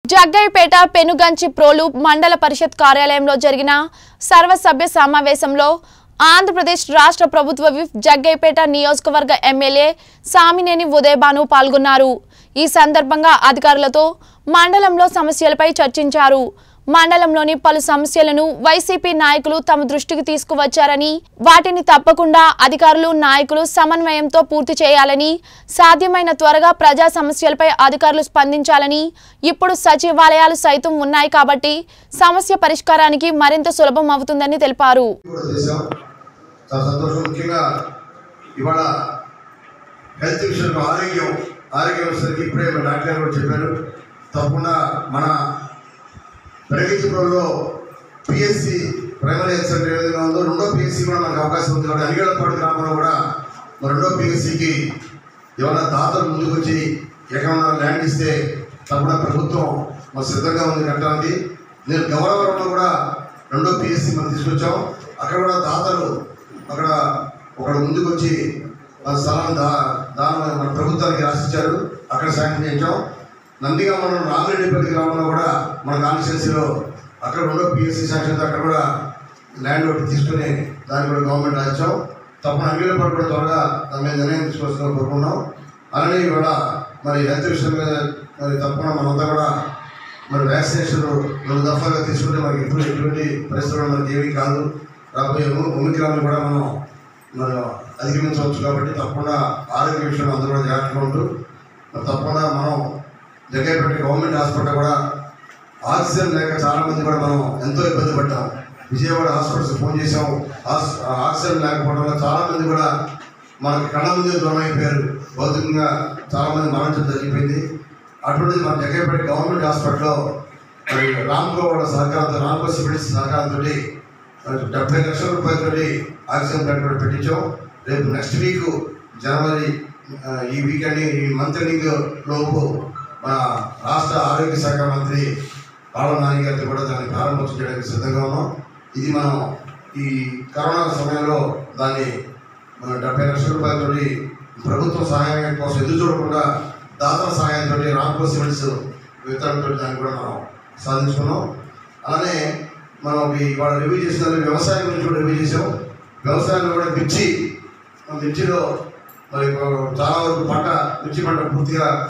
జగ్గయ్యపేట పెనుగంచి ప్రోలు మండల పరిషత్ కార్యాలయంలో జరిగిన సర్వసభ్య సమావేశంలో ఆంధ్రప్రదేశ్ రాష్ట్ర ప్రభుత్వ విప్ జగ్గయ్యపేట నియోజకవర్గ ఎమ్మెల్యే సామినేని ఉదయభాను పాల్గొన్నారు ఈ సందర్భంగా అధికారులతో మండలంలో సమస్యలపై చర్చించారు మండలంలోని పలు సమస్యలను వైసీపీ నాయకులు తమ దృష్టికి తీసుకువచ్చారని వాటిని తప్పకుండా అధికారులు నాయకులు సమన్వయంతో పూర్తి చేయాలని సాధ్యమైన త్వరగా ప్రజా సమస్యలపై అధికారులు స్పందించాలని ఇప్పుడు సచివాలయాలు సైతం ఉన్నాయి కాబట్టి సమస్య పరిష్కారానికి మరింత సులభం అవుతుందని తెలిపారు కూడా చేశాం చాలా సంతోషం ముఖ్యంగా ఇవాళ హెల్త్ విషయంలో ఆరోగ్యం ఆరోగ్యం వచ్చేసరికి ఇప్పుడే మన డాక్టర్ గారు కూడా చెప్పారు తప్పకుండా మన ప్రగతిపురంలో పిఎస్సి ప్రైమరీ హెల్త్ సెంటర్ ఏ విధంగా ఉందో రెండో పిఎస్సి కూడా మనకు అవకాశం ఉంది కాబట్టి అనిగడపాడు గ్రామంలో కూడా మన రెండో పిఎస్సికి ఏమైనా దాతలు ముందుకు వచ్చి ఎక్కడన్నా ల్యాండ్ ఇస్తే తప్పకుండా ప్రభుత్వం మన సిద్ధంగా ఉంది కట్టడానికి నేను గౌరవరంలో కూడా రెండో పిఎస్సి మనం తీసుకొచ్చాం అక్కడ కూడా దాతలు అక్కడ ఒకడు ముందుకు వచ్చి మన స్థలాన్ని దా దానం మన ప్రభుత్వానికి రాసిచ్చారు అక్కడ శాంక్షన్ చేయించాం నందిగా మనం రామిరెడ్డిపల్లి గ్రామంలో కూడా మన కాన్స్టిట్యున్సీలో అక్కడ రెండో పిఎస్సి శాంక్షన్ అక్కడ కూడా ల్యాండ్ ఒకటి తీసుకుని దాన్ని కూడా గవర్నమెంట్ రాయించాం తప్పని అంగీలపడి కూడా త్వరగా దాని మీద నిర్ణయం తీసుకోవాల్సిన కోరుకున్నాం అలానే ఇవాళ మరి హెల్త్ విషయం మీద మరి తప్పకుండా మనంతా కూడా మరి వ్యాక్సినేషన్ రెండు దఫాలుగా తీసుకుంటే మనకి ఎప్పుడు ఎటువంటి పరిస్థితుల్లో మనకి ఏమీ కాదు రాబోయే ఉమిక్రాన్ని కూడా మనం మనం అధిగమించవచ్చు కాబట్టి తప్పకుండా ఆరోగ్య విషయంలో అందరూ కూడా జాగ్రత్తగా ఉంటూ మరి తప్పకుండా మనం జగ్గైపేట గవర్నమెంట్ హాస్పిటల్ కూడా ఆక్సిజన్ లేక చాలా మంది కూడా మనం ఎంతో ఇబ్బంది పడ్డాం విజయవాడ హాస్పిటల్స్ ఫోన్ చేసాం ఆక్స్- ఆక్సిజన్ లేకపోవడం వల్ల చాలా మంది కూడా మనకి కళ్ళ ముందే దూరం అయిపోయారు భౌతికంగా చాలా మంది మరణించడం జరిగిపోయింది అటువంటిది మన జగ్గైపేట గవర్నమెంట్ హాస్పిటల్లో మరి రామ్కో వాళ్ళ సహకారంతో రామ్కో సిమెంట్స్ సహకారంతో డెబ్బై లక్షల రూపాయలతోటి ఆక్సిజన్ ప్లాంట్ కూడా పెట్టించాం రేపు నెక్స్ట్ వీక్ జనవరి ఆ, ఈ వీకెండ్ ఈ మంత్ ఎండింగ్ లోపు మన రాష్ట్ర ఆరోగ్య శాఖ మంత్రి బాల నాని గారితో కూడా దాన్ని ప్రారంభోత్సవం చేయడానికి సిద్ధంగా ఉన్నాం ఇది మనం ఈ కరోనా సమయంలో దాన్ని మన డెబ్బై లక్షల రూపాయలతోటి ప్రభుత్వ సహాయం కోసం ఎదురు చూడకుండా దాతల సహాయంతో రామ్కో సిమెంట్స్ వితరణతో దాన్ని కూడా మనం సాధించుకున్నాం అలానే మనం ఈ- ఇవాళ రివ్యూ చేసిన వ్యవసాయం గురించి కూడా రివ్యూ చేసాం వ్యవసాయంలో కూడా మిర్చి మిర్చిలో మరి చాలా వరకు పంట మిర్చి పంట పూర్తిగా